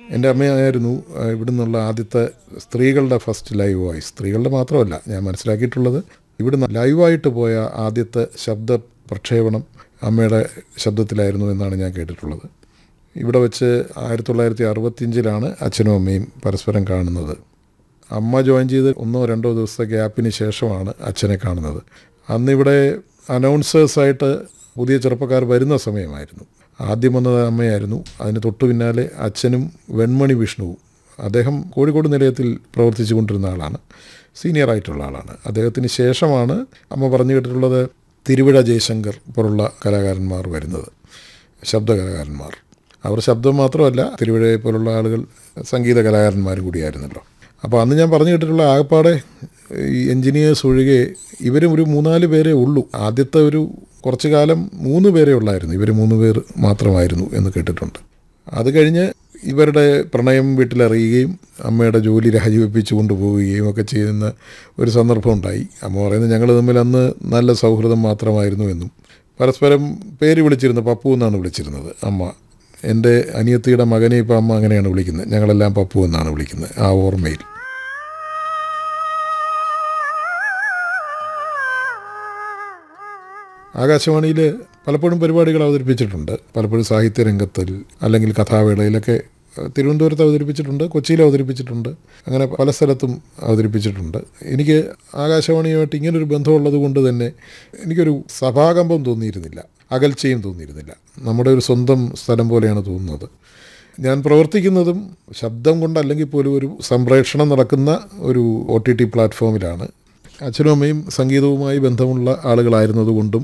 എൻ്റെ അമ്മയായിരുന്നു ആ, ഇവിടെ നിന്നുള്ള ആദ്യത്തെ സ്ത്രീകളുടെ ഫസ്റ്റ് ലൈവ് വോയിസ് സ്ത്രീകളുടെ മാത്രമല്ല ഞാൻ മനസ്സിലാക്കിയിട്ടുള്ളത് ഇവിടുന്ന് ലൈവായിട്ട് പോയ ആദ്യത്തെ ശബ്ദ പ്രക്ഷേപണം അമ്മയുടെ ശബ്ദത്തിലായിരുന്നു എന്നാണ് ഞാൻ കേട്ടിട്ടുള്ളത് ഇവിടെ വെച്ച് ആയിരത്തി തൊള്ളായിരത്തി അറുപത്തിയഞ്ചിലാണ് അച്ഛനും അമ്മയും പരസ്പരം കാണുന്നത് അമ്മ ജോയിൻ ചെയ്ത് ഒന്നോ രണ്ടോ ദിവസത്തെ ഗ്യാപ്പിന് ശേഷമാണ് അച്ഛനെ കാണുന്നത് അന്നിവിടെ അനൗൺസേഴ്സായിട്ട് പുതിയ ചെറുപ്പക്കാർ വരുന്ന സമയമായിരുന്നു ആദ്യം വന്നത് അമ്മയായിരുന്നു അതിന് തൊട്ടു പിന്നാലെ അച്ഛനും വെൺമണി വിഷ്ണുവും അദ്ദേഹം കോഴിക്കോട് നിലയത്തിൽ പ്രവർത്തിച്ചു കൊണ്ടിരുന്ന ആളാണ് സീനിയർ ആയിട്ടുള്ള ആളാണ് അദ്ദേഹത്തിന് ശേഷമാണ് അമ്മ പറഞ്ഞു കേട്ടിട്ടുള്ളത് തിരുവിഴ ജയശങ്കർ പോലുള്ള കലാകാരന്മാർ വരുന്നത് ശബ്ദ കലാകാരന്മാർ അവർ ശബ്ദം മാത്രമല്ല തിരുവിഴയെ പോലുള്ള ആളുകൾ സംഗീത കലാകാരന്മാരും കൂടിയായിരുന്നല്ലോ അപ്പോൾ അന്ന് ഞാൻ പറഞ്ഞു കേട്ടിട്ടുള്ള ആകപ്പാടെ ഈ എൻജിനീയേഴ്സ് ഒഴികെ ഇവരും ഒരു മൂന്നാല് പേരേ ഉള്ളൂ ആദ്യത്തെ ഒരു കുറച്ചു കാലം മൂന്ന് പേരേ ഉള്ളായിരുന്നു ഇവർ മൂന്ന് പേർ മാത്രമായിരുന്നു എന്ന് കേട്ടിട്ടുണ്ട് അത് കഴിഞ്ഞ് ഇവരുടെ പ്രണയം വീട്ടിലറിയുകയും അമ്മയുടെ ജോലി രാജിവെപ്പിച്ചു കൊണ്ടുപോവുകയും ഒക്കെ ചെയ്യുന്ന ഒരു സന്ദർഭം ഉണ്ടായി അമ്മ പറയുന്നത് ഞങ്ങൾ തമ്മിൽ അന്ന് നല്ല സൗഹൃദം മാത്രമായിരുന്നു എന്നും പരസ്പരം പേര് വിളിച്ചിരുന്നത് പപ്പു എന്നാണ് വിളിച്ചിരുന്നത് അമ്മ എൻ്റെ അനിയത്തിയുടെ മകനെ ഇപ്പം അമ്മ അങ്ങനെയാണ് വിളിക്കുന്നത് ഞങ്ങളെല്ലാം പപ്പു എന്നാണ് വിളിക്കുന്നത് ആ ഓർമ്മയിൽ ആകാശവാണിയിൽ പലപ്പോഴും പരിപാടികൾ അവതരിപ്പിച്ചിട്ടുണ്ട് പലപ്പോഴും സാഹിത്യ രംഗത്തിൽ അല്ലെങ്കിൽ കഥാവേളയിലൊക്കെ ഏഹ്, തിരുവനന്തപുരത്ത് അവതരിപ്പിച്ചിട്ടുണ്ട് കൊച്ചിയിൽ അവതരിപ്പിച്ചിട്ടുണ്ട് അങ്ങനെ പല സ്ഥലത്തും അവതരിപ്പിച്ചിട്ടുണ്ട് എനിക്ക് ആകാശവാണിയുമായിട്ട് ഇങ്ങനൊരു ബന്ധമുള്ളത് കൊണ്ട് തന്നെ എനിക്കൊരു സഭാകമ്പം തോന്നിയിരുന്നില്ല അകൽച്ചയും തോന്നിയിരുന്നില്ല നമ്മുടെ ഒരു സ്വന്തം സ്ഥലം പോലെയാണ് തോന്നുന്നത് ഞാൻ പ്രവർത്തിക്കുന്നതും ശബ്ദം കൊണ്ടല്ലെങ്കിൽ പോലും ഒരു സംപ്രേഷണം നടക്കുന്ന ഒരു ഒ ടി ടി പ്ലാറ്റ്ഫോമിലാണ് അച്ഛനും അമ്മയും സംഗീതവുമായി ബന്ധമുള്ള ആളുകളായിരുന്നതുകൊണ്ടും